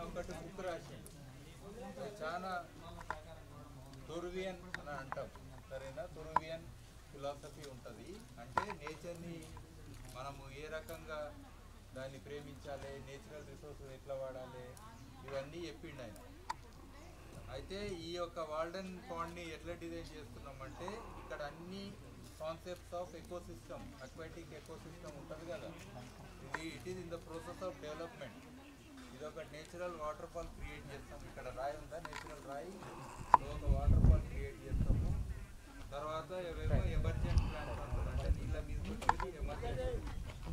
ఒకటి బుక్ రాసి చాలా తురువియన్ అని అంటాం సరేనా తురువియన్ ఫిలాసఫీ ఉంటుంది అంటే నేచర్ని మనము ఏ రకంగా దాన్ని ప్రేమించాలి నేచురల్ రిసోర్సెస్ ఎట్లా వాడాలి ఇవన్నీ చెప్పిండు ఆయన అయితే ఈ యొక్క వాల్డన్ పాండ్ని ఎట్లా డిజైన్ చేస్తున్నామంటే ఇక్కడ అన్ని concepts of ecosystem aquatic ecosystem ఉంటుంది కదా ఇది it is in the process of development ఇది ఒక నేచురల్ వాటర్ ఫాల్ క్రియేట్ చేస్తాం ఇక్కడ రాయి ఉందా నేచురల్ రాయి సో ఒక వాటర్ ఫాల్ క్రియేట్ చేస్తాము తర్వాత ఏవేమో ఎమర్జెంట్ ప్లాంట్స్ అంటారు అంటే నీళ్ళ మీద వచ్చేది ఎమర్జెంట్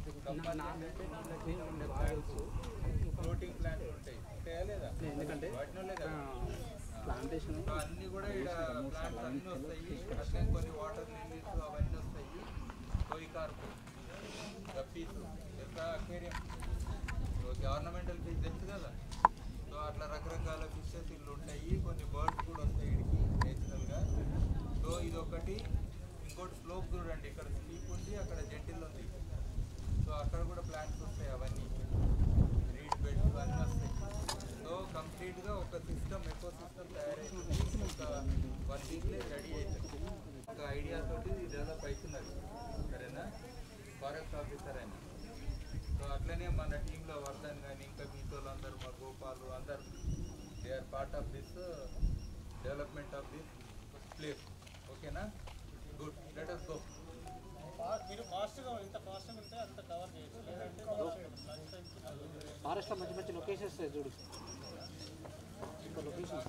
ఫ్లోటింగ్ ప్లాంట్స్ ఉంటాయి ఉంటాయా లేదా ఎందుకంటే వాటిలో లేదా ప్లాంటేషన్ సో అన్ని కూడా ఇక్కడ ప్లాంట్స్ అన్ని వస్తాయి అట్లే కొన్ని వాటర్ లిల్లీస్ అవన్నీ వస్తాయి కోయి కార్పు గప్పీస్ ఎంత అక్వేరియం సో గవర్నమెంటల్ ఫీజ్ తెలుసు కదా సో అట్లా రకరకాల ఫిషెస్ ఇల్లు ఉంటాయి కొన్ని బర్డ్స్ కూడా వస్తాయి ఇక్కడికి నేచురల్గా సో ఇది ఒకటి ఇంకోటి స్లోప్ చూడండి ఇక్కడ స్లీప్ ఉంది అక్కడ జెంటిల్ ఉంది సో అక్కడ కూడా ప్లాంట్స్ వస్తాయి అవన్నీ రీడ్ బెడ్స్ అన్నీ వస్తాయి సో కంప్లీట్గా ఒక సిస్టమ్ ఎకో సిస్టమ్ తయారైతుంది ఒక వన్ వీక్లో రెడీ అవుతుంది ఒక ఐడియా తోటి డెవలప్ అవుతున్నది సరేనా ఫారెస్ట్ ఆఫీసర్ అయినా సో అట్లనే మన టీంలో వర్ధన్ కానీ ఇంకా మీతో అందరూ మా గోపాలు అందరు they are part of this development of this place ఓకేనా గుడ్ లెట్ అస్ గో మీరు ఫాస్ట్గా ఎంత ఫాస్ట్గా ఉంటే అంత కవర్ చేయొచ్చు లేదంటే లంచ్ టైంకి ఫారెస్ట్లో మంచి మంచి లొకేషన్స్ చూడు లొకేషన్స్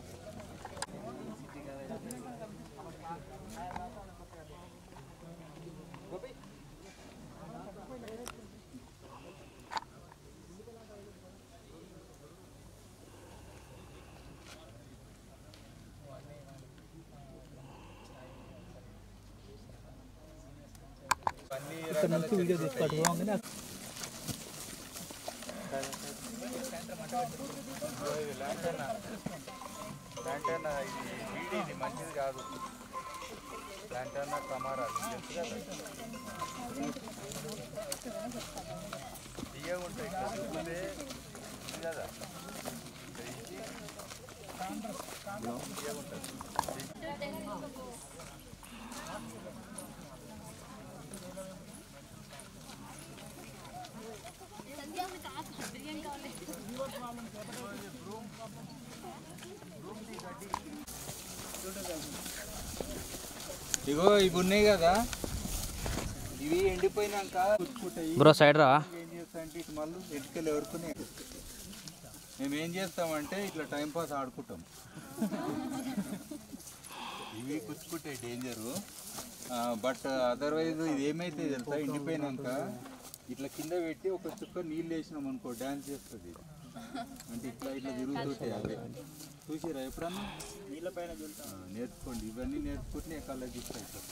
అన్ని రకాల చెట్లు ఉంటాయి. ఇదిగో ఇది లాంటర్న్ లాంటర్న్ ఇది వీడి ఇది మంచిది కాదు లాంటర్న్ కమారా తెలుసు కదా తీయగా ఉంటాయి ఇట్లా చూస్తే ఇది కదా ఇది తీయగా ఉంటుంది ఇగో ఇవి ఉన్నాయి కదా ఇవి ఎండిపోయినాక పుచ్చుకుంటాయి బ్రో సైడ్ రా ఏం చేస్తామంటే ఇటు మళ్ళీ ఎటుకలు ఎవరుకునే మేము ఏం చేస్తామంటే ఇట్లా టైం పాస్ ఆడుకుంటాం ఇవి కుచ్చుకుంటాయి డేంజరు బట్ అదర్వైజ్ ఇది ఏమైతే తెలుసా ఎండిపోయినాక ఇట్లా కింద పెట్టి ఒక చుక్క నీళ్ళు వేసినాం అనుకో డ్యాన్స్ చేస్తుంది ఇది. అంటే ఇట్లా ఇట్లా తిరుగుతుంటాయి అవే చూసిరా ఎప్పుడన్నా నీళ్ళ పైన ఆ, నేర్చుకోండి ఇవన్నీ నేర్చుకుంటే ఎకాలజిస్ట్ అవుతారు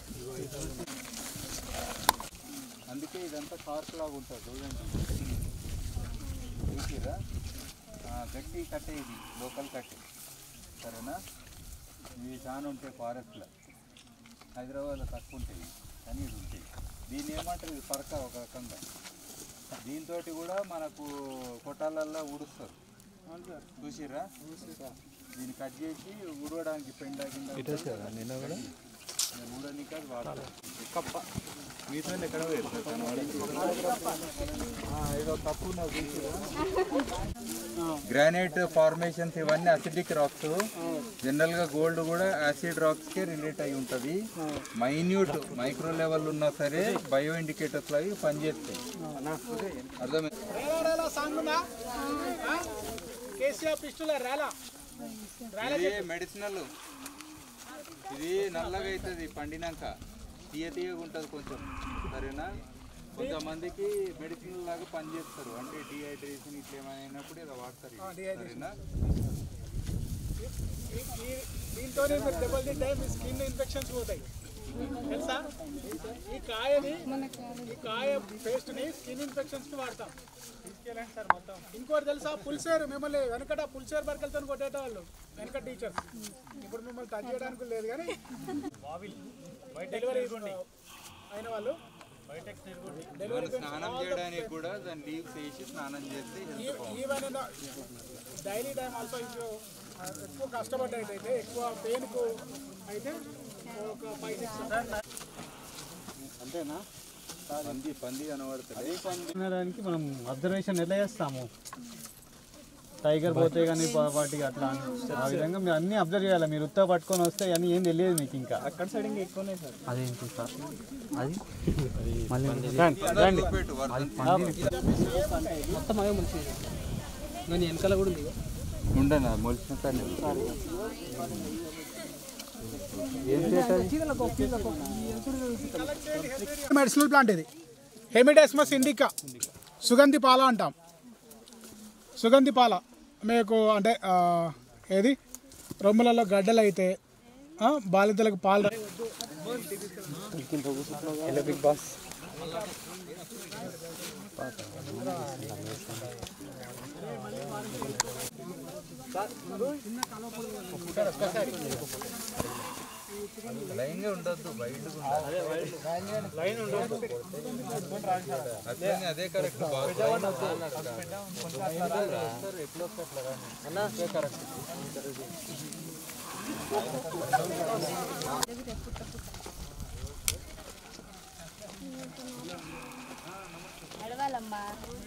అందుకే ఇదంతా కార్క్ లాగా ఉంటుంది చూడండి చూసిరా ఆ, గట్టి కట్టే ఇది లోకల్ కట్టే సరేనా ఇవి చాలా ఉంటాయి ఫారెస్ట్లో హైదరాబాద్లో తక్కువ ఉంటాయి కానీ ఇది ఉంటాయి దీన్ని ఏమంటారు ఇది పరక ఒక రకంగా దీంతో కూడా మనకు కొట్టాలల్లో ఊడుస్తారు చూసిరా దీన్ని కట్ చేసి ఊడవడానికి పెండ కింద నేను ఊడడానికి అది వాడతారు కప్ప మీతో ఎక్కడ ఏదో కప్పు నాకు గ్రానైట్ ఫార్మేషన్స్ ఇవన్నీ అసిడిక్ రాక్స్ జనరల్ గా గోల్డ్ కూడా యాసిడ్ రాక్స్ కే రిలేట్ అయి ఉంటది మైన్యూట్ మైక్రో లెవెల్ ఉన్నా సరే బయో ఇండికేటర్స్ లాగా పనిచేస్తాయి అర్థమైంది రేలా సాంగ్ ఉందా ఆ? కేసీఆర్ పిస్టుల రేలా ఇది మెడిసినల్ ఇది నల్లగా అవుతుంది పండినాక తీయ తీయగా ఉంటుంది కొంచెం సరేనా కొంతమందికి మెడిసిన్ లాగా పనిచేస్తారు అంటే డిహైడ్రేషన్ ఇట్లా ఏమైనా అయినప్పుడు ఇలా వాడతారు ఇది. సరేనా దీంతో మీరు దెబ్బలు తింటే మీ స్కిన్ ఇన్ఫెక్షన్స్ పోతాయి తెలుసా ఈ కాయని ఈ కాయ పేస్ట్ ని స్కిన్ ఇన్ఫెక్షన్స్ కి వాడతాం తీసుకెళ్ళండి సార్ మొత్తం ఇంకోటి తెలుసా పుల్సేరు మిమ్మల్ని వెనకట పుల్సేరు బరకలతో కొట్టేటవాళ్ళు వెనక టీచర్స్ ఇప్పుడు మిమ్మల్ని టచ్ చేయడానికి లేదు కానీ డెలివరీ అయిన వాళ్ళు డెలివరీ స్నానం చేయడానికి కూడా దాని లీవ్స్ వేసి స్నానం చేస్తే హెల్త్ బాగుంటుంది ఈవెన్ డైలీ టైం ఆల్సో ఇప్పుడు ఎక్కువ కష్టపడ్డట్టయితే ఎక్కువ పెయిన్కు అయితే ఒక ఫైవ్ సిక్స్ అంతేనా పంది పంది కనబడుతుంది దానికి మనం అబ్జర్వేషన్ ఎలా చేస్తాము టైగర్ పోతే కానీ వాటికి అట్లా అని. ఆ విధంగా మీరు అన్ని అబ్జర్వ్ చేయాలి మీరు ఉత్తా పట్టుకొని వస్తే అన్ని ఏం తెలియదు మీకు ఇంకా అక్కడ సైడ్ ఇంకా ఎక్కువనే సార్ అదేంటి సార్ అది మళ్ళీ రండి రండి పెట్టు మొత్తం అవే మంచి కానీ వెనకాల కూడా ఉంది ఉండనా మొలిచిన కానీ మెడిసినల్ ప్లాంట్ ఇది హెమిడెస్మస్ ఇండికా సుగంధి పాల అంటాం సుగంధి పాల మీకు అంటే ఆ, ఏది రొమ్ములలో గడ్డలు అయితే ఆ, బాలింతలకు పాలు రా- బిగ్ బాస్ లైన్ గా ఉండొద్దు బయట లైన్ ఉండదు అట్లనే అదే కరెక్ట్ అడవాలమ్మా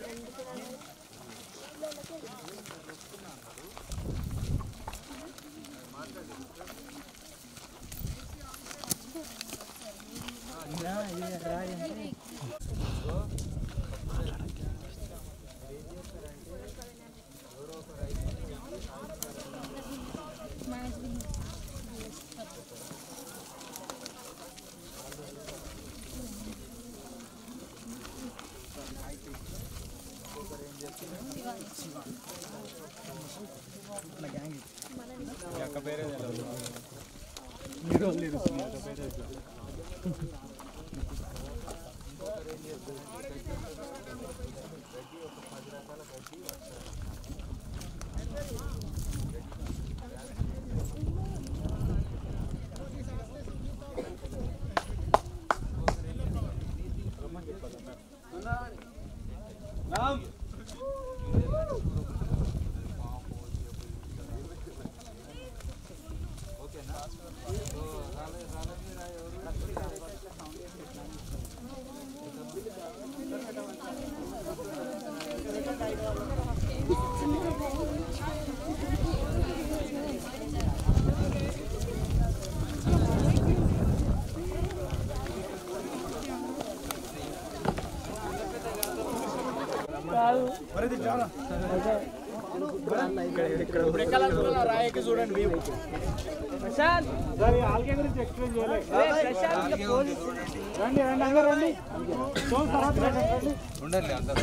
రాయకి చూడండి view. దాని ఆల్గే గురించి ఎక్స్ప్లెయిన్ చేయలేదు రండి రండి అందరూ రండి చూడండి తర్వాత రండి, రండి. ఉండాలి అందరూ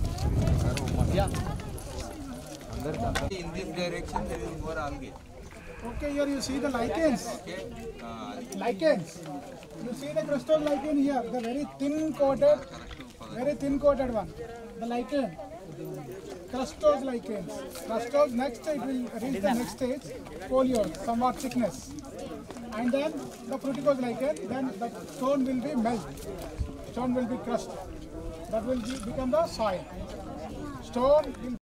in this direction there is more algae Okay, here you see the lichens. Okay అది Lichens. You see the crystal lichen here, the very thin coated, very thin coated one. The lichen. Crustose lichens. Crustose next it will reach the next stage, folio, somewhat thickness. And then the fruticose lichen, then the stone will be melt. Stone will be crushed. That will be, become the soil. Stone will